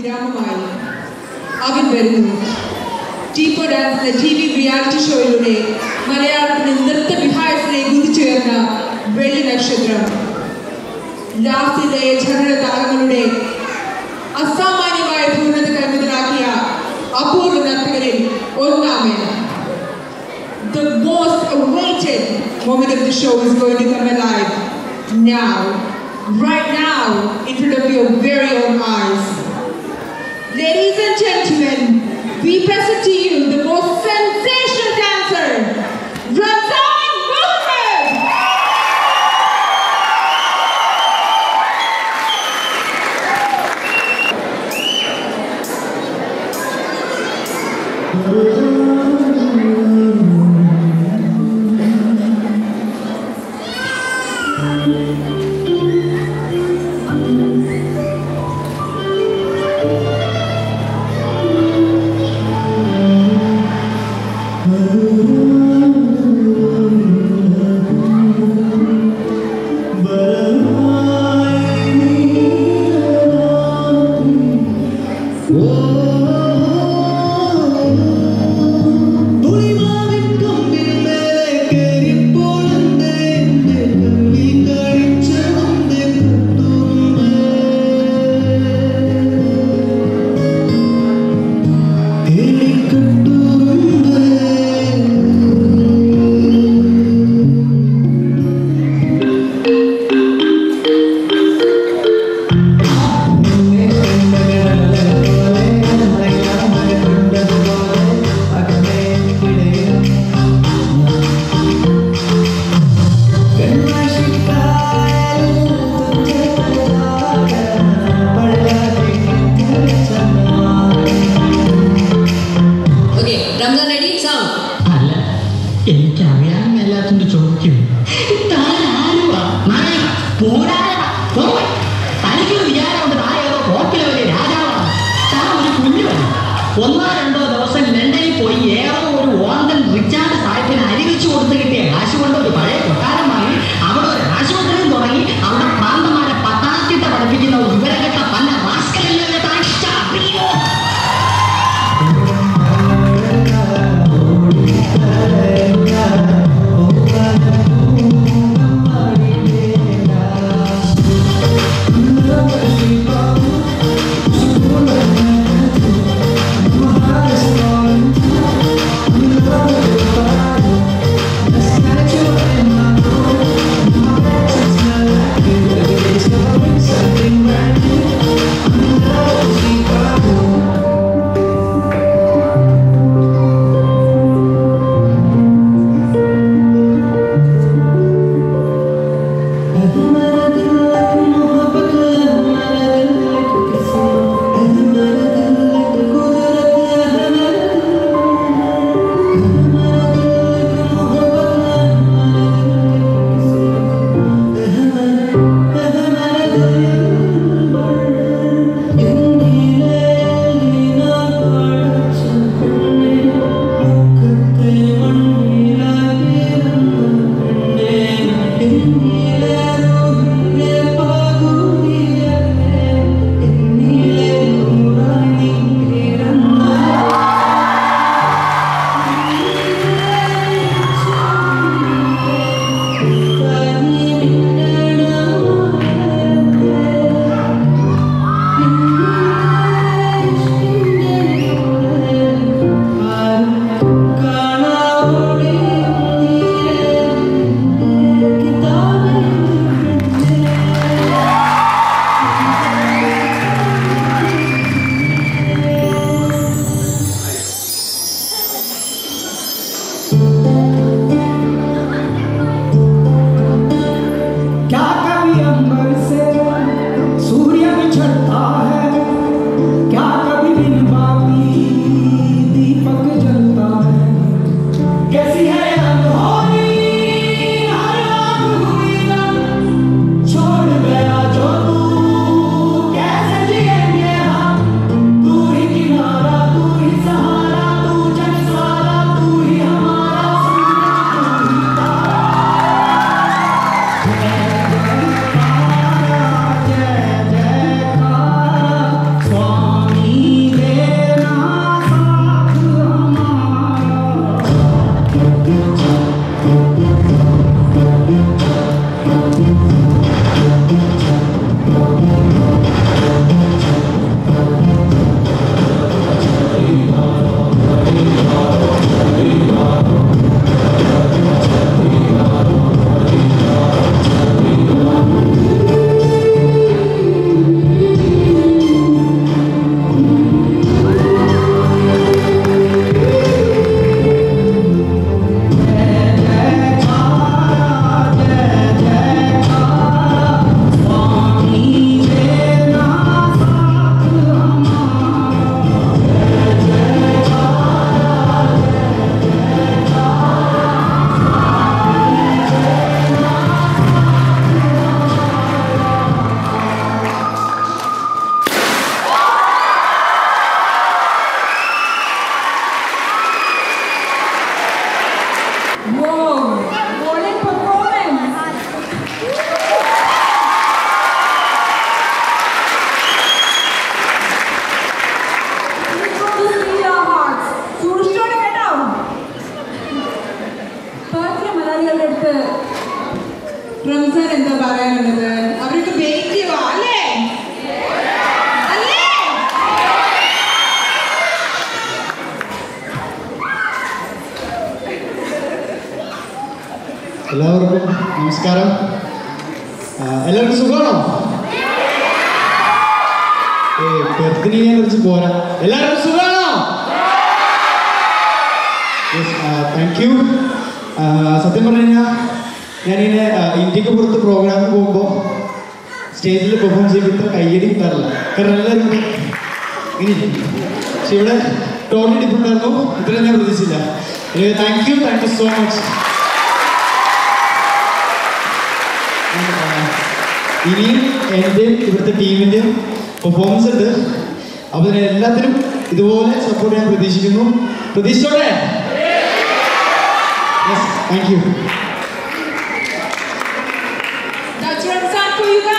വിരാമമായി അവൻ വരുന്നു D four dance എന്ന ടി വി റിയാലിറ്റി ഷോയിലൂടെ മലയാളത്തിന് നൃത്ത വിഹായത്തിനെ കുതിച്ചുയർന്ന വെള്ളി നക്ഷത്രം ലാസ്റ്റിലെ ഝരണ താളങ്ങളുടെ അസാമാന്യമായ പൂർണ്ണത കൈമുതലാക്കിയ അപൂർവ നർത്തകരിൽ ഒന്നാമൻ The most awaited moment of the show is going to come alive now, right now, in front of your very own eyes. Ladies and gentlemen, we present to you the most sensational dancer, Ramzan Mohammed! Okay, Ramzan ready? Sound. അല്ല എനിക്കറിയാൻ മേലാത്തോണ്ട് ചോദിക്കും താനാരുവാ? നായക, പോരായക, പോയി. തനിക്കൊരു വിചാരമുണ്ട് താൻ ഏതോ കോക്കിലെ വലിയ രാജാവാണ്. താൻ ഒരു കുഞ്ഞുമല്ല. ഒന്നോ രണ്ടോ ദിവസം ലണ്ടനിൽ പോയി ഏതോ ഒരു ഓന്തൻ റിച്ചാർഡ് സാഹിബിന് അരി വെച്ച് കൊടുത്ത് കിട്ടിയ കാശ് കൊണ്ട് ഒരു പഴയ കൊട്ടാരം വാങ്ങി അവിടെ ഒരു ആശുപത്രിയും തുടങ്ങി അവിടെ പ്രാന്തമാരെ പത്താത്തിട്ട് പഠിപ്പിക്കുന്ന ഒരു വിവരക്കെട്ട പല റാസ്കലല്ലേ താൻ അറിയോ Thank എല്ലാവർക്കും നമസ്കാരം ആ, എല്ലാവർക്കും സുഖമാണോ ഏ ബർത്ത്ഡേനെ കുറിച്ച് പോരാ എല്ലാവർക്കും സുഖമാണോ താങ്ക് യു സത്യം പറഞ്ഞു കഴിഞ്ഞാൽ ഞാനിങ്ങനെ ആ, ഇന്ത്യക്ക് പുറത്ത് പ്രോഗ്രാമിന് പോകുമ്പോൾ സ്റ്റേജിൽ പെർഫോം ചെയ്യുമ്പോൾ ഇത്ര കയ്യടി കിട്ടാറില്ല കാരണം എല്ലാവരും ഇങ്ങനെ ഇരിക്കും. പക്ഷെ ഇവിടെ ടോട്ടലി ഡിഫറെൻ്റ് ആയിരുന്നു ഇത്രയും ഞാൻ പ്രതീക്ഷിച്ചില്ല thank you thank you so much ഇനിയും എൻ്റെയും ഇവിടുത്തെ ടീമിൻ്റെയും പെർഫോമൻസ് ഉണ്ട് അപ്പോൾ ഇതിന് എല്ലാത്തിനും ഇതുപോലെ സപ്പോർട്ട് ഞാൻ പ്രതീക്ഷിക്കുന്നു പ്രതീക്ഷിച്ചോട്ടെ thank you That's Ramzan for you guys.